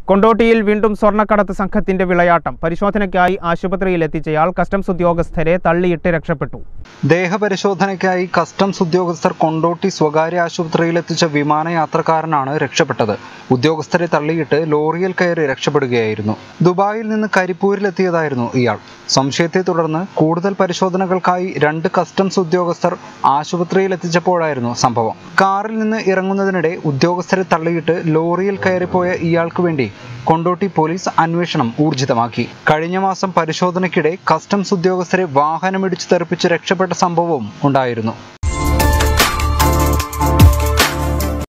കൊണ്ടോട്ടിയിൽ വീണ്ടും സ്വർണ്ണക്കടത്ത് സംഘത്തിന്റെ വിളയാട്ടം പരിശോധനയ്ക്കായി ആശുപത്രിയിൽ എത്തിച്ചയാൾ കസ്റ്റംസ് ഉദ്യോഗസ്ഥരെ തള്ളിയിട്ട് രക്ഷപ്പെട്ടു ദേഹപരിശോധനയ്ക്കായി കസ്റ്റംസ് ഉദ്യോഗസ്ഥർ കൊണ്ടോട്ടി സ്വകാര്യ ആശുപത്രിയിൽ എത്തിച്ച വിമാനയാത്രക്കാരനാണ് രക്ഷപ്പെട്ടത് ഉദ്യോഗസ്ഥരെ തള്ളിയിട്ട് ലോറിയിൽ കയറി രക്ഷപ്പെടുകയായിരുന്നു ദുബായിൽ നിന്ന് കരിപ്പൂരിലെത്തിയതായിരുന്നു ഇയാൾ സംശയത്തെ തുടർന്ന് കൂടുതൽ പരിശോധനകൾക്കായി രണ്ട് കസ്റ്റംസ് ഉദ്യോഗസ്ഥർ ആശുപത്രിയിൽ എത്തിച്ചപ്പോഴായിരുന്നു സംഭവം കാറിൽ നിന്ന് ഇറങ്ങുന്നതിനിടെ ഉദ്യോഗസ്ഥരെ തള്ളിയിട്ട് ലോറിയിൽ കയറിപ്പോയ ഇയാൾക്ക് വേണ്ടി കൊണ്ടോട്ടി പോലീസ് അന്വേഷണം ഊർജിതമാക്കി കഴിഞ്ഞ മാസം പരിശോധനയ്ക്കിടെ കസ്റ്റംസ് ഉദ്യോഗസ്ഥരെ വാഹനമിടിച്ചു തെറിപ്പിച്ച് രക്ഷപ്പെട്ട സംഭവവും ഉണ്ടായിരുന്നു